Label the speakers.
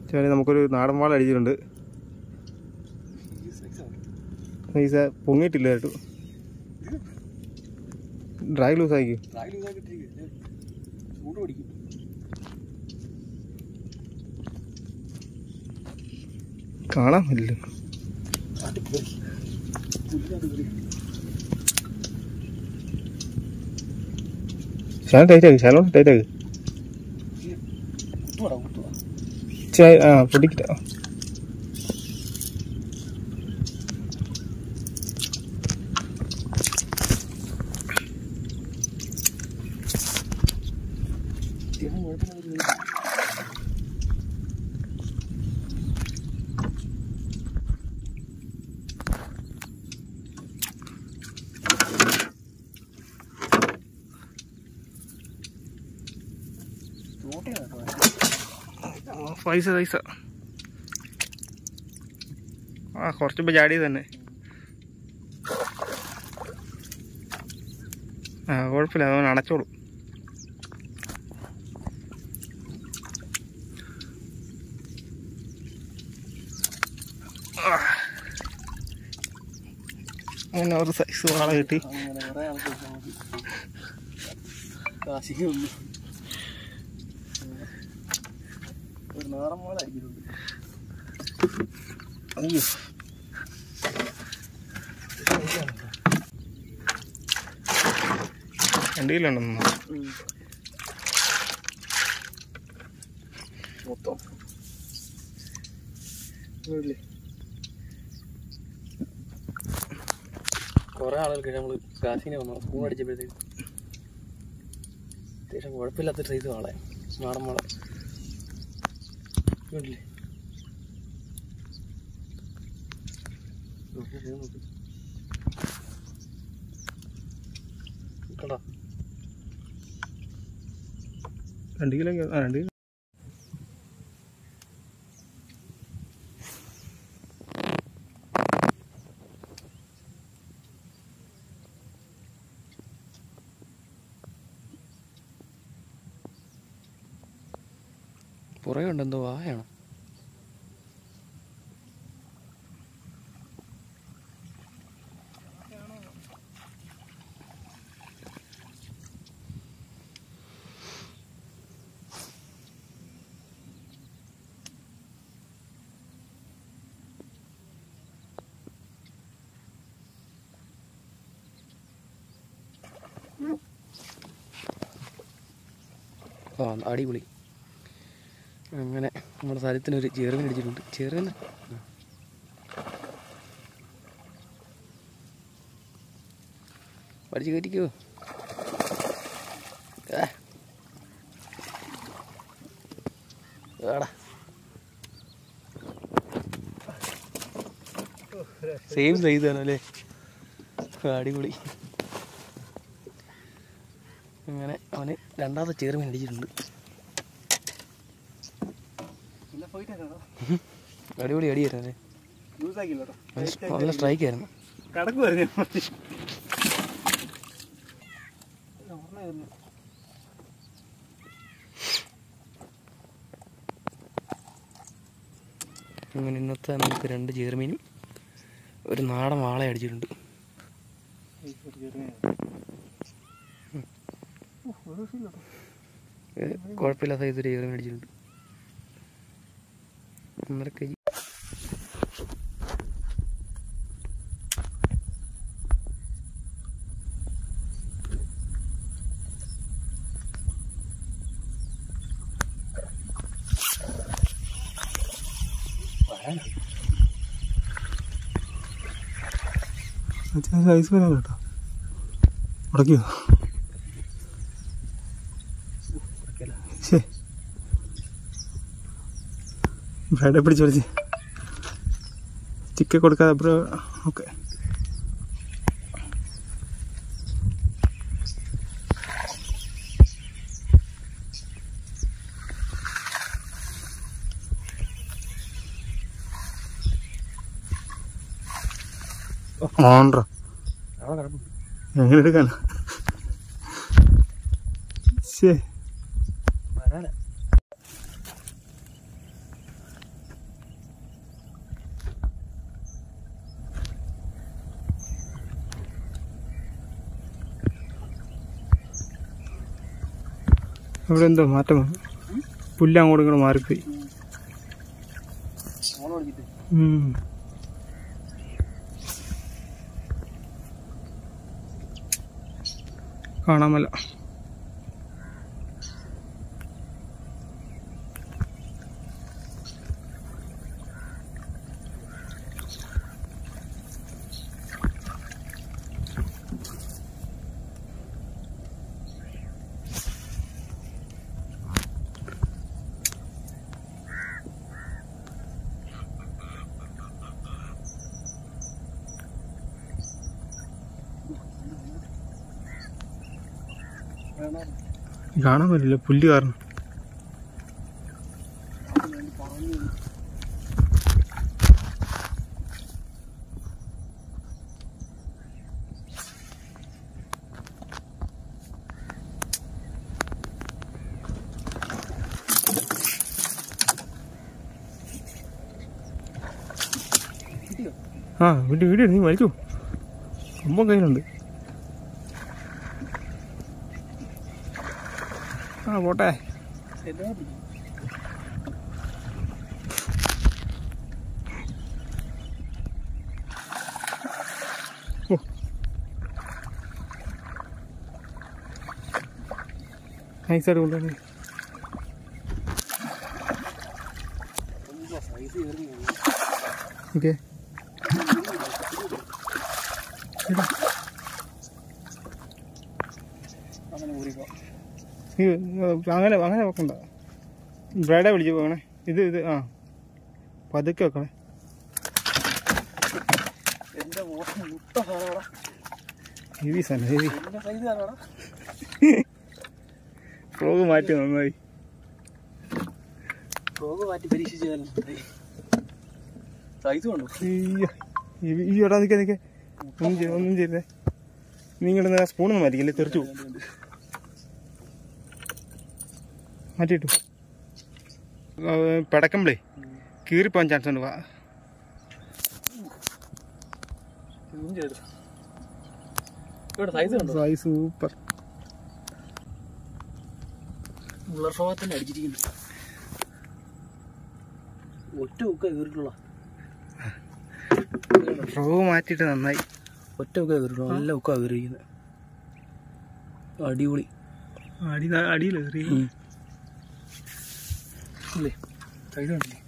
Speaker 1: ചേട്ടൻ നമുക്കൊരു നാടൻ വാള അടിച്ചിട്ടുണ്ട് പൈസ പൊങ്ങിയിട്ടില്ല കേട്ടു ഡ്രൈ ലൂസ് ആക്കി
Speaker 2: ചൂട് പിടിക്കും
Speaker 1: കാണാൻ പറ്റില്ല ശാലം ടൈറ്റ് ആക്കി ശാലം ടൈറ്റ് ആക്കി
Speaker 2: കുത്തുവാടാ കുത്തുവാ
Speaker 1: ഇച്ചിരി ആ പൊടിക്കിട്ട
Speaker 2: ചേട്ടൻ കുഴപ്പമില്ല
Speaker 1: പൈസ പൈസ ആ കുറച്ച് ഇപ്പം ചാടി തന്നെ ആ കുഴപ്പമില്ല അവൻ അടച്ചോളൂ അങ്ങനെ ഒരു സൈസ് വാള കിട്ടി
Speaker 2: അങ്ങനെ കുറേ ആൾക്ക് നമുക്ക് കാശിക്കൊന്നും ഒരു നാടൻ പോലെ അടിച്ചിട്ടുണ്ട്
Speaker 1: അയ്യോ രണ്ട് കിലോ ഉണ്ടെന്ന്
Speaker 2: മൊത്തം ഇല്ലേ കുറേ ആളുകൾക്ക് നമ്മൾ കാശിനെ വന്നു സ്പൂൺ അടിച്ചപ്പോഴത്തേക്ക് അത്യാവശ്യം കുഴപ്പമില്ലാത്ത സൈസ് വാളെ നാടൻ വാള കണ്ടില്ലേ നോക്ക്, ഇത് നോക്ക്. കണ്ടോ
Speaker 1: രണ്ട് കിലോ ആ രണ്ട് കിലോ
Speaker 2: പുറകെ ഉണ്ട് എന്തോ വായാണ് ആ അടിപൊളി അങ്ങനെ നമ്മുടെ സ്ഥലത്തിനൊരു ചെറുവിന് അടിച്ചിട്ടുണ്ട് ചെറുവിന് പഠിച്ച് കയറ്റിക്കോ ഏടാ സെയിം സൈസ് ആണ് അല്ലേ അടിപൊളി അങ്ങനെ അവന് രണ്ടാമത്തെ ചെറുമീൻ അടിച്ചിട്ടുണ്ട് അടിപൊളി അടിയായിരുന്നു അല്ലേ നല്ല- നല്ല സ്ട്രൈക്ക് ആയിരുന്നു
Speaker 1: കടക്കുമായിരുന്നു
Speaker 2: അങ്ങനെ ഇന്നത്തെ നമുക്ക് രണ്ട് ചേർമീനും ഒരു നാടൻ വാള അടിച്ചിട്ടുണ്ട് ഇത് കുഴപ്പമില്ലാത്ത സൈസ് ഒരു ചേർമീൻ അടിച്ചിട്ടുണ്ട് ഒന്നര കെ ജി
Speaker 1: സൈസ് വരാൻ കേട്ടോ ഉടക്കിയോ ശേ ബ്രൈഡെ പിടിച്ച് വലിച്ച് ചിക്കൻ കൊടുക്കാതെ ബ്രോ ഓക്കെ ഓൺറോ
Speaker 2: അവിടെ കിടപ്പുണ്ട്
Speaker 1: എങ്ങനെ എടുക്കാനാ ശേ
Speaker 2: വരാല
Speaker 1: ഇവിടെ എന്തോ മാറ്റം വന്നു പുല്ല് അങ്ങോട്ടും ഇങ്ങോട്ട് മാറിപ്പോയി ഉം. കാണാമല്ല കാണാൻ പറ്റില്ല പുല്ല് കാരണം ആ വീട്ടിൽ വീഡിയോ നീ വലിച്ചു സംഭവം കയ്യിലുണ്ട് ആ പോട്ടെ ഓ നൈസായിട്ട് കൊണ്ടുവന്നേ ഓക്കെ ഈ, അങ്ങനെ അങ്ങനെ വെക്കണ്ട ബ്രൈഡെ വിളിച്ച് പോകണേ ഇത് ഇത് ആ പതുക്കെ വെക്കണേ
Speaker 2: എന്റെ മുട്ട സാധനം
Speaker 1: ഹെവി സാധനം ഹെവി
Speaker 2: എന്റെ സൈസ് കാണാടാ
Speaker 1: ഫ്രോഗ് മാറ്റി നന്നായി
Speaker 2: ഫ്രോഗ് മാറ്റി പരീക്ഷിച്ചാലും സൈസ് കണ്ടു
Speaker 1: അയ്യോ. ഈ ഈ എടാ നിൽക്കേ നിൽക്കേ ഒന്നും ചെയ്യ ഒന്നും ചെയ്തേ നീ ഇങ്ങോട്ട് സ്പൂണൊന്നും മാറ്റിക്കല്ലേ തെറിച്ചു പോകും മാറ്റിയിട്ടു പിടക്കുമ്പളേ കീറിപ്പോവാൻ ചാൻസ് ഉണ്ട് വാ
Speaker 2: ഇവിടെ സൈസ് കണ്ടു
Speaker 1: സായി സൂപ്പർ
Speaker 2: മുള്ളർ ഫ്രോഗത്തിന്റെ അടിച്ചിരിക്കുന്നു ഒറ്റ ഉക്ക കയറിയിട്ടുള്ള
Speaker 1: ഫ്രോഗ് മാറ്റിയിട്ട് നന്നായി
Speaker 2: ഒറ്റ ഉക്ക കയറിയിട്ടുള്ള നല്ല ഉക്ക കയറിയിരിക്കുന്നത് അടിപൊളി
Speaker 1: അടി അടിയിലേറി
Speaker 2: അല്ലേ സൈസ് കണ്ടില്ലേ